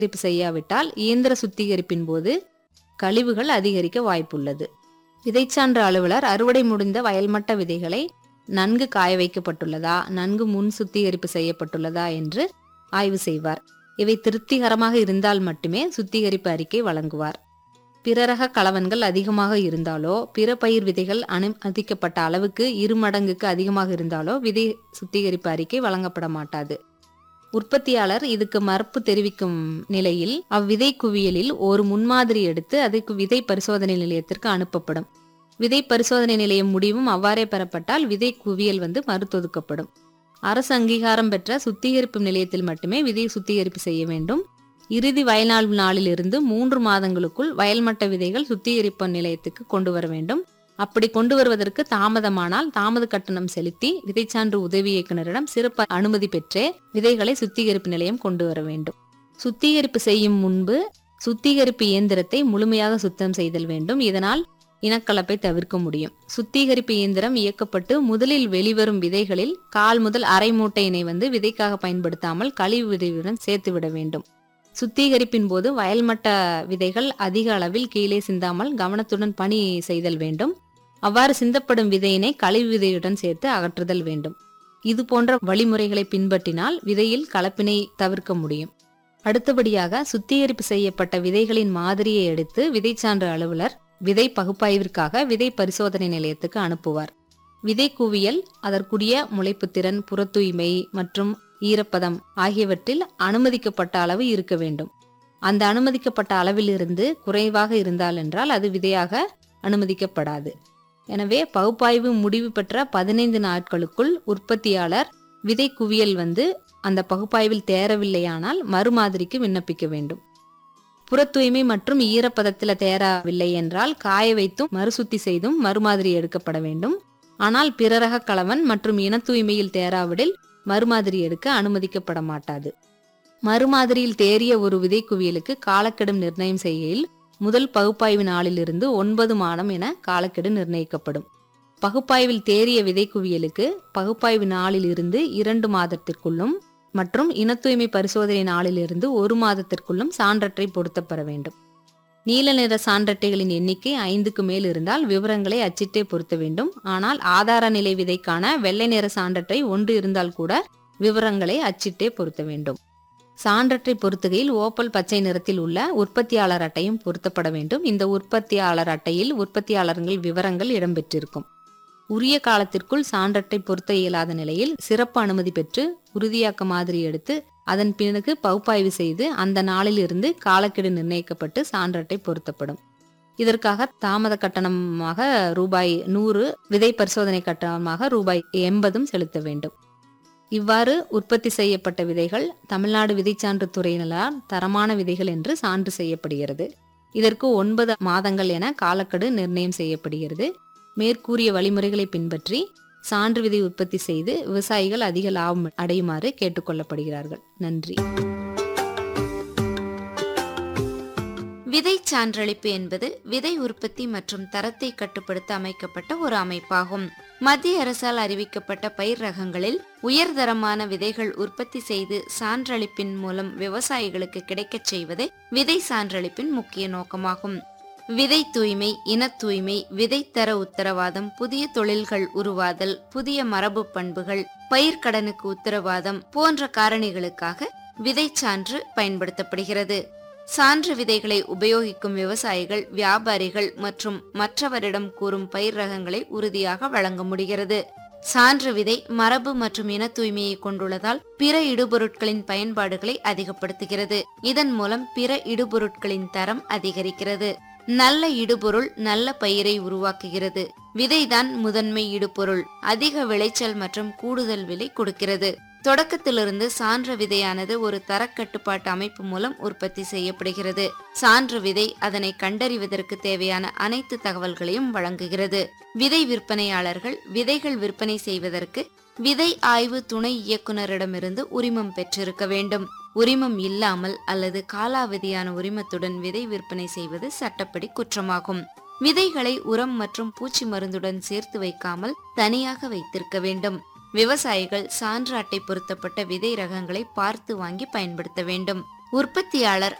சுத்திகரிப்பு செய்யாவிட்டால் இயந்திர சுத்திகரிப்பின் போது கழிவுகள் அதிகரிக்க வாய்ப்புள்ளது விதைச்சான்று அலுவலர் அறுவடை முடிந்த வயல்மட்ட விதைகளை நன்கு காய வைக்கப்பட்டுள்ளதா நன்கு முன் சுத்திகரிப்பு செய்யப்பட்டுள்ளதா என்று ஆய்வு செய்வார் இவை திருப்திகரமாக இருந்தால் மட்டுமே சுத்திகரிப்பு அறிக்கை வழங்குவார் பிறரக கலவன்கள் அதிகமாக இருந்தாலோ பிற பயிர் விதைகள் அனுமதிக்கப்பட்ட அளவுக்கு இரு மடங்குக்கு அதிகமாக இருந்தாலோ விதை சுத்திகரிப்பு அறிக்கை வழங்கப்பட மாட்டாது உற்பத்தியாளர் இதுக்கு மறுப்பு தெரிவிக்கும் நிலையில் அவ்விதை குவியலில் ஒரு முன்மாதிரி எடுத்து அதுக்கு விதை பரிசோதனை நிலையத்திற்கு அனுப்பப்படும் விதை பரிசோதனை நிலையம் முடிவும் அவ்வாறே பெறப்பட்டால் விதை குவியல் வந்து மறுத்தொதுக்கப்படும் அரசு அங்கீகாரம் பெற்ற சுத்திகரிப்பு நிலையத்தில் மட்டுமே விதை சுத்திகரிப்பு செய்ய வேண்டும் இறுதி வயல்நாள் நாளிலிருந்து மூன்று மாதங்களுக்குள் வயல்மட்ட விதைகள் சுத்திகரிப்பு நிலையத்துக்கு கொண்டு வர வேண்டும் அப்படி கொண்டு வருவதற்கு தாமதமானால் தாமத கட்டணம் செலுத்தி விதைச்சான்று உதவி இயக்குனரிடம் சிறப்பு அனுமதி பெற்றே விதைகளை சுத்திகரிப்பு நிலையம் கொண்டு வர வேண்டும் சுத்திகரிப்பு செய்யும் முன்பு சுத்திகரிப்பு இயந்திரத்தை முழுமையாக சுத்தம் செய்தல் வேண்டும் இதனால் இனக்கலப்பை தவிர்க்க முடியும் சுத்திகரிப்பு இயந்திரம் இயக்கப்பட்டு முதலில் வெளிவரும் விதைகளில் கால் முதல் அரை மூட்டையினை வந்து விதைக்காக பயன்படுத்தாமல் கழிவு விதையுடன் சேர்த்து விட வேண்டும் சுத்திகரிப்பின் போது வயல்மட்ட விதைகள் அதிக அளவில் கீழே சிந்தாமல் கவனத்துடன் பணி செய்தல் வேண்டும் அவ்வாறு சிந்தப்படும் விதையினை கழிவு விதையுடன் சேர்த்து அகற்றுதல் வேண்டும் இது போன்ற வழிமுறைகளை பின்பற்றினால் விதையில் கலப்பினை தவிர்க்க முடியும் அடுத்தபடியாக சுத்திகரிப்பு செய்யப்பட்ட விதைகளின் மாதிரியை எடுத்து விதைச்சான்று அலுவலர் விதை பகுப்பாய்விற்காக விதை பரிசோதனை நிலையத்துக்கு அனுப்புவார் விதை குவியல் அதற்குரிய முளைப்புத்திறன் புறத்தூய்மை மற்றும் ஈரப்பதம் ஆகியவற்றில் அனுமதிக்கப்பட்ட அளவு இருக்க வேண்டும் அந்த அனுமதிக்கப்பட்ட அளவிலிருந்து குறைவாக இருந்தால் என்றால் அது விதையாக அனுமதிக்கப்படாது எனவே பகுப்பாய்வு முடிவு பெற்ற பதினைந்து நாட்களுக்குள் உற்பத்தியாளர் விதை குவியல் வந்து அந்த பகுப்பாய்வில் தேரவில்லையானால் மறுமாதிரிக்கு விண்ணப்பிக்க வேண்டும் புற தூய்மை மற்றும் ஈரப்பதத்தில் தேரவில்லை என்றால் காய வைத்தும் மறுசுத்தி செய்தும் மறுமாதிரி எடுக்கப்பட வேண்டும் ஆனால் பிறரக கலவன் மற்றும் இன தூய்மையில் தேராவிடில் மறுமாதிரி எடுக்க அனுமதிக்கப்பட மாட்டாது மறுமாதிரியில் தேறிய ஒரு விதை குவியலுக்கு காலக்கெடு நிர்ணயம் செய்கையில் முதல் பகுப்பாய்வு நாளிலிருந்து ஒன்பது மாதம் என காலக்கெடு நிர்ணயிக்கப்படும் பகுப்பாய்வில் தேறிய விதை குவியலுக்கு பகுப்பாய்வு நாளில் இருந்து இரண்டு மாதத்திற்குள்ளும் மற்றும் இன தூய்மை பரிசோதனை நாளிலிருந்து ஒரு மாதத்திற்குள்ளும் சான்றற்றை பொருத்தப்பட வேண்டும் நீல நிற சான்றட்டைகளின் எண்ணிக்கை ஐந்துக்கு மேல் இருந்தால் விவரங்களை அச்சிட்டே பொருத்த வேண்டும் ஆனால் ஆதார நிலை விதைக்கான வெள்ளை நிற சான்றட்டை ஒன்று இருந்தால் கூட விவரங்களை அச்சிட்டே பொருத்த வேண்டும் சான்றற்றை பொருத்துகையில் ஓப்பல் பச்சை நிறத்தில் உள்ள உற்பத்தியாளர் அட்டையும் பொருத்தப்பட வேண்டும் இந்த உற்பத்தியாளர் அட்டையில் உற்பத்தியாளர்கள் விவரங்கள் இடம்பெற்றிருக்கும் உரிய காலத்திற்குள் சான்றட்டை பொருத்த இயலாத நிலையில் சிறப்பு அனுமதி பெற்று உறுதியாக்க மாதிரி எடுத்து அதன் பிறகு பகுப்பாய்வு செய்து அந்த நாளிலிருந்து காலக்கெடு நிர்ணயிக்கப்பட்டு சான்றட்டை பொருத்தப்படும் இதற்காக தாமத கட்டணமாக ரூபாய் நூறு விதை பரிசோதனை கட்டணமாக ரூபாய் எண்பதும் செலுத்த வேண்டும் இவ்வாறு உற்பத்தி செய்யப்பட்ட விதைகள் தமிழ்நாடு விதைச்சான்று துறையினரால் தரமான விதைகள் என்று சான்று செய்யப்படுகிறது இதற்கு ஒன்பது மாதங்கள் என காலக்கெடு நிர்ணயம் செய்யப்படுகிறது மேற்கூறிய வழிமுறைகளை பின்பற்றி சான்று விதை உற்பத்தி செய்து விவசாயிகள் அதிக லாபம் அடையுமாறு கேட்டுக்கொள்ளப்படுகிறார்கள் நன்றி விதை சான்றளிப்பு என்பது விதை உற்பத்தி மற்றும் தரத்தை கட்டுப்படுத்த அமைக்கப்பட்ட ஒரு அமைப்பாகும் மத்திய அரசால் அறிவிக்கப்பட்ட பயிர் ரகங்களில் உயர்தரமான விதைகள் உற்பத்தி செய்து சான்றளிப்பின் மூலம் விவசாயிகளுக்கு கிடைக்கச் செய்வதே விதை சான்றளிப்பின் முக்கிய நோக்கமாகும் விதை தூய்மை இன தூய்மை விதைத்தர உத்தரவாதம் புதிய தொழில்கள் உருவாதல் புதிய மரபு பண்புகள் பயிர்க்கடனுக்கு உத்தரவாதம் போன்ற காரணிகளுக்காக விதை சான்று பயன்படுத்தப்படுகிறது சான்று விதைகளை உபயோகிக்கும் விவசாயிகள் வியாபாரிகள் மற்றும் மற்றவரிடம் கூறும் பயிர் ரகங்களை உறுதியாக வழங்க முடிகிறது சான்று விதை மரபு மற்றும் இன தூய்மையை கொண்டுள்ளதால் பிற இடுபொருட்களின் பயன்பாடுகளை அதிகப்படுத்துகிறது இதன் மூலம் பிற இடுபொருட்களின் தரம் அதிகரிக்கிறது நல்ல இடுபொருள் நல்ல பயிரை உருவாக்குகிறது விதைதான் முதன்மை இடுபொருள் அதிக விளைச்சல் மற்றும் கூடுதல் விலை கொடுக்கிறது தொடக்கத்திலிருந்து சான்ற விதையானது ஒரு தரக்கட்டுப்பாட்டு அமைப்பு மூலம் உற்பத்தி செய்யப்படுகிறது சான்று விதை அதனை கண்டறிவதற்கு தேவையான அனைத்து தகவல்களையும் வழங்குகிறது விதை விற்பனையாளர்கள் விதைகள் விற்பனை செய்வதற்கு விதை ஆய்வு துணை இயக்குனரிடமிருந்து உரிமம் பெற்றிருக்க வேண்டும் உரிமம் இல்லாமல் அல்லது காலாவதியான உரிமத்துடன் விதை விற்பனை செய்வது சட்டப்படி குற்றமாகும் விதைகளை உரம் மற்றும் பூச்சி மருந்துடன் சேர்த்து வைக்காமல் தனியாக வைத்திருக்க வேண்டும் விவசாயிகள் சான்று அட்டை பொருத்தப்பட்ட விதை ரகங்களை பார்த்து வாங்கி பயன்படுத்த வேண்டும் உற்பத்தியாளர்